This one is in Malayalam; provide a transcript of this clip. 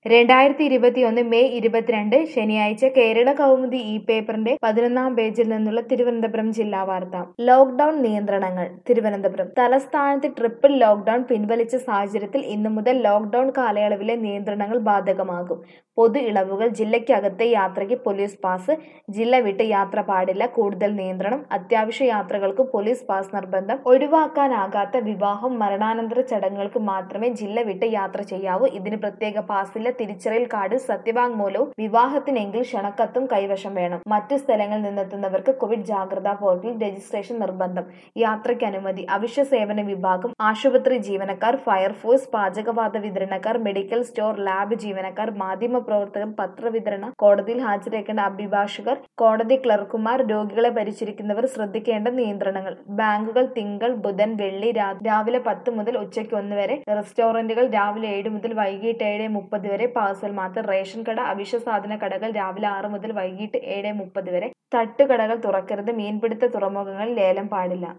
രണ്ടായിരത്തി ഇരുപത്തിയൊന്ന് മെയ് ഇരുപത്തിരണ്ട് ശനിയാഴ്ച കേരള കൗമുദി ഇ പേപ്പറിന്റെ പതിനൊന്നാം പേജിൽ നിന്നുള്ള തിരുവനന്തപുരം ജില്ലാ വാർത്ത ലോക്ഡൌൺ നിയന്ത്രണങ്ങൾ തിരുവനന്തപുരം തലസ്ഥാനത്ത് ട്രിപ്പിൾ ലോക്ഡൌൺ പിൻവലിച്ച സാഹചര്യത്തിൽ ഇന്നു മുതൽ ലോക്ഡൌൺ കാലയളവിലെ നിയന്ത്രണങ്ങൾ ബാധകമാകും പൊതു ഇളവുകൾ ജില്ലയ്ക്കകത്തെ യാത്രയ്ക്ക് പോലീസ് പാസ് ജില്ല വിട്ട് യാത്ര പാടില്ല കൂടുതൽ നിയന്ത്രണം അത്യാവശ്യ യാത്രകൾക്ക് പോലീസ് പാസ് നിർബന്ധം ഒഴിവാക്കാനാകാത്ത വിവാഹം മരണാനന്തര ചടങ്ങുകൾക്ക് മാത്രമേ ജില്ല വിട്ട് യാത്ര ചെയ്യാവൂ ഇതിന് പ്രത്യേക പാസില്ല തിരിച്ചറിയൽ കാർഡ് സത്യവാങ്മൂലവും വിവാഹത്തിനെങ്കിൽ ക്ഷണക്കത്തും കൈവശം വേണം മറ്റു സ്ഥലങ്ങളിൽ നിന്നെത്തുന്നവർക്ക് കോവിഡ് ജാഗ്രതാ പോർട്ടലിൽ രജിസ്ട്രേഷൻ നിർബന്ധം യാത്രയ്ക്ക് അനുമതി അവശ്യ സേവന വിഭാഗം ആശുപത്രി ജീവനക്കാർ ഫയർഫോഴ്സ് പാചകവാത വിതരണക്കാർ മെഡിക്കൽ സ്റ്റോർ ലാബ് ജീവനക്കാർ മാധ്യമ പ്രവർത്തകർ പത്രവിതരണ കോടതിയിൽ ഹാജരാക്കേണ്ട അഭിഭാഷകർ കോടതി ക്ലർക്കുമാർ രോഗികളെ പരിചരിക്കുന്നവർ ശ്രദ്ധിക്കേണ്ട നിയന്ത്രണങ്ങൾ ബാങ്കുകൾ തിങ്കൾ ബുധൻ വെള്ളി രാ- രാവിലെ പത്ത് മുതൽ ഉച്ചയ്ക്ക് ഒന്ന് വരെ റെസ്റ്റോറന്റുകൾ രാവിലെ ഏഴ് മുതൽ വൈകിട്ട് ഏഴ് മുപ്പത് വരെ പാഴ്സൽ മാത്രം റേഷൻ കട അവശ്യ സാധന കടകൾ രാവിലെ ആറ് മുതൽ വൈകിട്ട് ഏഴ് മുപ്പത് വരെ തട്ടുകടകൾ തുറക്കരുത് മീൻപിടുത്ത തുറമുഖങ്ങളിൽ ലേലം പാടില്ല